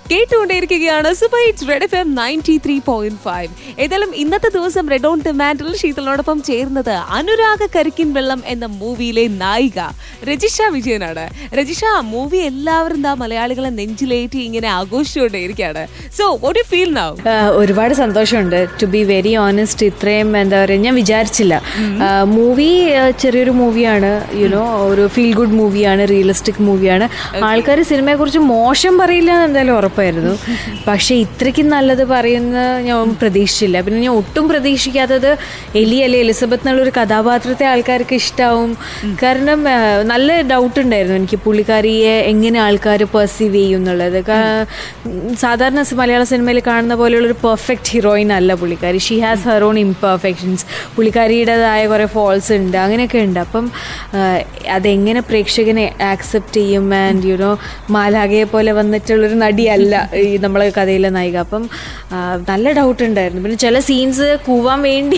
കേട്ടുകൊണ്ടേയിരിക്കുകയാണ് സുബൈറ്റ് red F M ninety three point five ഏതായാലും ഇന്നത്തെ ദിവസം റെഡ് ഓൺ ഡിമാൻഡിൽ ശീതളിനോടൊപ്പം ചേർന്നത് അനുരാഗ കരിക്കിൻ വെള്ളം എന്ന മൂവിയിലെ നായിക രജിഷ വിജയനാണ് രജിഷ മൂവി എല്ലാവരും എന്താ മലയാളികളെ നെഞ്ചിലേറ്റി ഇങ്ങനെ ആഘോഷിച്ചുകൊണ്ടേയിരിക്കുകയാണ് so what you feel now ah ഒരുപാട് സന്തോഷമുണ്ട് ടു ബി വെരി ഓണസ്റ്റ് ഇത്രയും എന്താ പറയുക ഞാൻ വിചാരിച്ചില്ല മൂവി ചെറിയൊരു മൂവിയാണ് യുനോ ഒരു ഫീൽ ഗുഡ് മൂവിയാണ് റിയലിസ്റ്റിക് മൂവിയാണ് ആൾക്കാർ സിനിമയെക്കുറിച്ച് മോശം പറയില്ല എന്ന് എന്തായാലും ഉറപ്പായിരുന്നു പക്ഷേ ഇത്രയ്ക്കും നല്ലത് പറയുന്ന ഞാൻ പ്രതീക്ഷിച്ചില്ല പിന്നെ ഞാൻ ഒട്ടും പ്രതീക്ഷിക്കാത്തത് എലി അല്ലെ എലിസബത്ത് എന്നുള്ളൊരു കഥാപാത്രത്തെ ആൾക്കാർക്ക് ഇഷ്ടാവും കാരണം ആഹ് നല്ല ഡൗട്ട് ഉണ്ടായിരുന്നു എനിക്ക് പുള്ളിക്കാരിയെ എങ്ങനെ ആൾക്കാർ പെർസീവ് ചെയ്യും എന്നുള്ളത് കാ- സാധാരണ സി- മലയാള സിനിമയിൽ കാണുന്ന പോലെയുള്ളൊരു പെർഫെക്റ്റ് ഹീറോയിൻ അല്ല പുള്ളിക്കാരി she has her own imperfections പുള്ളിക്കാരിയുടേതായ കുറേ ഫോൾസ് ഉണ്ട് അങ്ങനെയൊക്കെ ഉണ്ട് അപ്പം ആഹ്, അതെങ്ങനെ പ്രേക്ഷകനെ ആക്സെപ്റ്റ് ചെയ്യും ആൻഡ് യുനോ മാലാകയെ പോലെ വന്നിട്ടുള്ളൊരു നടിയല്ല ഈ നമ്മളെ കഥയിലെ നായിക അപ്പം ആഹ്, നല്ല ഡൗട്ട് ഉണ്ടായിരുന്നു പിന്നെ ചില സീൻസ് കൂവാൻ വേണ്ടി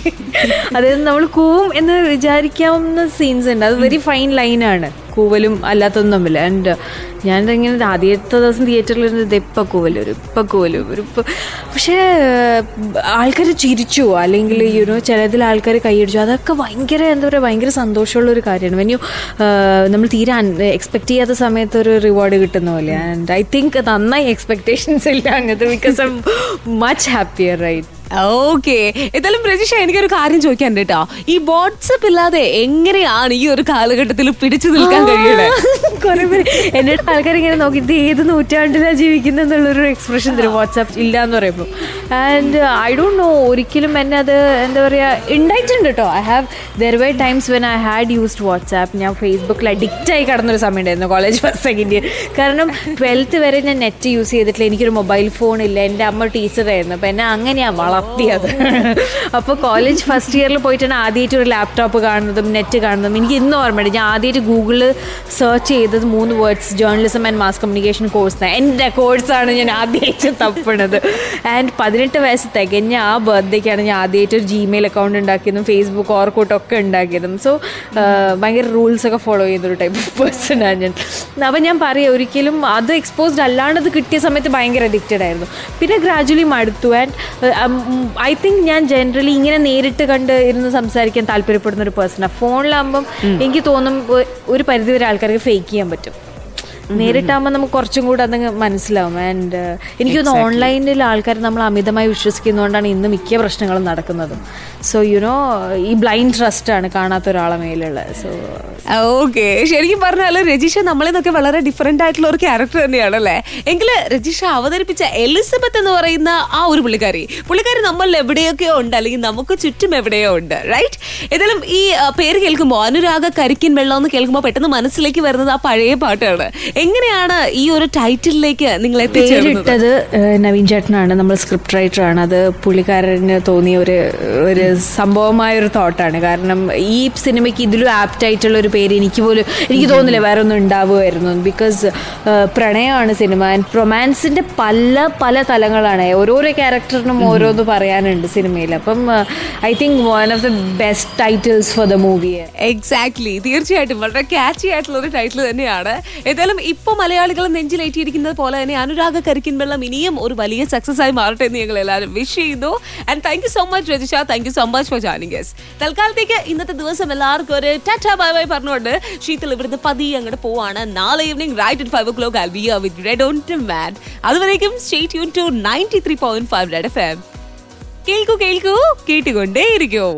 അതായത് നമ്മൾ കൂവും എന്ന് വിചാരിക്കാവുന്ന സീൻസ് ഉണ്ട് അത് വെരി ഫൈൻ ലൈനാണ് കൂവലും അല്ലാത്തതും തമ്മിൽ ആൻഡ് ഞാനിങ്ങനെ ആദ്യത്തെ ദിവസം തിയേറ്ററിൽ ഇരുന്നത് ഇപ്പം കൂവലും ഒരു ഇപ്പം കൂവലും ഒരു ഇപ്പം പക്ഷേ ആൾക്കാർ ചിരിച്ചു അല്ലെങ്കിൽ യുനോ ചിലതിൽ ആൾക്കാർ കൈയടിച്ചു അതൊക്കെ ഭയങ്കര എന്താ പറയുക ഭയങ്കര സന്തോഷമുള്ള ഒരു കാര്യമാണ് വെൻ യു നമ്മൾ തീരെ എക്സ്പെക്ട് ചെയ്യാത്ത സമയത്ത് ഒരു റിവാർഡ് കിട്ടുന്ന പോലെ ആൻഡ് ഐ തിങ്ക് നന്നായി എക്സ്പെക്ടേഷൻസ് ഇല്ല അങ്ങനത്തെ because I much happier right okay എന്തായാലും രജിഷ എനിക്കൊരു കാര്യം ചോദിക്കാൻ കേട്ടോ ഈ വാട്സപ്പ് ഇല്ലാതെ എങ്ങനെയാണ് ഈ ഒരു കാലഘട്ടത്തിൽ പിടിച്ചു നിൽക്കാൻ കഴിയണേ കുറെ പേര് എൻ്റെ ആൾക്കാർ ഇങ്ങനെ നോക്കി ഇത് ഏത് നൂറ്റാണ്ടിലാണ് ജീവിക്കുന്നത് എന്നുള്ളൊരു എക്സ്പ്രഷൻ തരും വാട്സാപ്പ് ഇല്ല എന്ന് പറയുമ്പോൾ ആൻഡ് ഐ ഡോണ്ട് നോ ഒരിക്കലും എന്നെ അത് എന്താ പറയുക ഉണ്ടായിട്ടുണ്ട് കേട്ടോ I have there were times when I had used WhatsApp ഞാൻ ഫേസ്ബുക്കിൽ അഡിക്റ്റ് ആയി കടന്നൊരു സമയം ഉണ്ടായിരുന്നു കോളേജ് ഫസ്റ്റ് സെക്കൻഡ് ഇയർ കാരണം ട്വൽത്ത് വരെ ഞാൻ നെറ്റ് യൂസ് ചെയ്തിട്ടില്ല എനിക്കൊരു മൊബൈൽ ഫോൺ ഇല്ല എൻ്റെ അമ്മ ടീച്ചറായിരുന്നു അപ്പോൾ എന്നെ അങ്ങനെയാണ് വളർത്തിയത് അപ്പോൾ കോളേജ് ഫസ്റ്റ് ഇയറിൽ പോയിട്ടാണ് ആദ്യമായിട്ട് ഒരു ലാപ്ടോപ്പ് കാണുന്നതും നെറ്റ് കാണുന്നതും എനിക്ക് ഇന്നും ഓർമ്മയുണ്ട് ഞാൻ ആദ്യമായിട്ട് ഗൂഗിളിൽ സെർച്ച് ചെയ്തത് മൂന്ന് words journalism and mass communication course എൻ്റെ കോഴ്സാണ് ഞാൻ ആദ്യമായിട്ട് തപ്പണത് ആൻഡ് പതിനെട്ട് വയസ്സ് തികഞ്ഞ ആ ബർത്ത്ഡേക്കാണ് ഞാൻ ആദ്യമായിട്ട് ഒരു ജിമെയിൽ അക്കൗണ്ട് ഉണ്ടാക്കിയതും ഫേസ്ബുക്ക് ഓർക്കൂട്ടൊക്കെ ഉണ്ടാക്കിയതും സോ ഭയങ്കര റൂൾസ് ഒക്കെ ഫോളോ ചെയ്യുന്ന ഒരു ടൈപ്പ് ഓഫ് പേഴ്സണാണ് ഞാൻ അപ്പം ഞാൻ പറയാം ഒരിക്കലും അത് എക്സ്പോസ്ഡ് അല്ലാണ്ട് അത് കിട്ടിയ സമയത്ത് ഭയങ്കര അഡിക്റ്റഡ് ആയിരുന്നു പിന്നെ ഗ്രാജുവലി മടുത്തു ആൻഡ് ഐ തിങ്ക് ഞാൻ ജനറലി ഇങ്ങനെ നേരിട്ട് കണ്ട് ഇരുന്ന് സംസാരിക്കാൻ താല്പര്യപ്പെടുന്ന ഒരു പേഴ്സണാണ് ഫോണിലാകുമ്പം എനിക്ക് തോന്നും ഒ- ഒരു പരിധിവരെ ആൾക്കാർക്ക് ഫേക്ക് ചെയ്യാൻ പറ്റും നേരിട്ടാകുമ്പോൾ നമുക്ക് കുറച്ചും കൂടെ അതങ്ങ് മനസ്സിലാവും ആൻഡ് എനിക്ക് തോന്നുന്നു ഓൺലൈനിൽ ആൾക്കാർ നമ്മൾ അമിതമായി വിശ്വസിക്കുന്നതുകൊണ്ടാണ് ഇന്ന് മിക്ക പ്രശ്നങ്ങളും നടക്കുന്നത് സോ യുനോ ഈ ബ്ലൈൻഡ് ട്രസ്റ്റ് ആണ് കാണാത്ത ഒരാളെ മേലുള്ളത് സോ ഓക്കെ ശരിക്കും പറഞ്ഞാൽ രജിഷ നമ്മളിൽ നിന്നൊക്കെ വളരെ ഡിഫറെന്റ് ആയിട്ടുള്ള ഒരു ക്യാരക്ടർ തന്നെയാണ് അല്ലേ എങ്കിൽ രജിഷ അവതരിപ്പിച്ച എലിസബത്ത് എന്ന് പറയുന്ന ആ ഒരു പുള്ളിക്കാരി പുള്ളിക്കാരി നമ്മളിൽ എവിടെയൊക്കെയോ ഉണ്ട് അല്ലെങ്കിൽ നമുക്ക് ചുറ്റും എവിടെയോ ഉണ്ട് റൈറ്റ് ഏതായാലും ഈ ആ, പേര് കേൾക്കുമ്പോൾ അനുരാഗ കരിക്കിൻ വെള്ളം എന്ന് കേൾക്കുമ്പോൾ പെട്ടെന്ന് മനസ്സിലേക്ക് വരുന്നത് ആ പഴയ പാട്ടാണ് എങ്ങനെയാണ് ഈ ഒരു ടൈറ്റിലേക്ക് നിങ്ങൾ എത്തിച്ചേരുന്നത് പേരിട്ടത് ഏഹ്, നവീൻ ചേട്ടനാണ് നമ്മൾ സ്ക്രിപ്റ്റ് റൈറ്റർ ആണ് അത് പുള്ളിക്കാരന് തോന്നിയ ഒരു ഒരു സംഭവമായ ഒരു തോട്ടാണ് കാരണം ഈ സിനിമയ്ക്ക് ഇതിലും ആപ്റ്റ് ആയിട്ടുള്ള ഒരു പേര് എനിക്ക് പോലും എനിക്ക് തോന്നുന്നില്ല വേറെ ഒന്നും ഉണ്ടാവുമായിരുന്നു ബിക്കോസ് പ്രണയമാണ് സിനിമ ആൻഡ് റൊമാൻസിന്റെ പല പല തലങ്ങളാണ് ഓരോരോ ക്യാരക്ടറിനും ഓരോന്ന് പറയാനുണ്ട് സിനിമയിൽ അപ്പം I think one of the best titles for the movie exactly തീർച്ചയായിട്ടും വളരെ ക്യാച്ചി ആയിട്ടുള്ള ഒരു ടൈറ്റിൽ തന്നെയാണ് ഏതായാലും ഇപ്പൊ മലയാളികൾ നെഞ്ചിലേറ്റിയിരിക്കുന്നത് പോലെ തന്നെ അനുരാഗ കരിക്കിൻ വെള്ളം ഇനിയും ഒരു വലിയ സക്സസ് ആയി മാറട്ടെ എന്ന് ഞങ്ങൾ എല്ലാവരും വിഷ് ചെയ്യുന്നു and thank you so much Rajisha thank you so much for joining guys തൽക്കാലത്തേക്ക് ഇന്നത്തെ ദിവസം എല്ലാവർക്കും ഒരു ടാറ്റ ബൈ ബൈ പറഞ്ഞുകൊണ്ട് ശീതൽ ഇവിടുന്ന് പതി അങ്ങോട്ട് പോവാണ് നാളെ evening right at five o'clock I be with red on to mat അതുവരേക്കും stay tune to ninety three point five red F M കേൾക്കൂ കേൾക്കൂ കേട്ടുകൊണ്ടേയിരിക്കൂ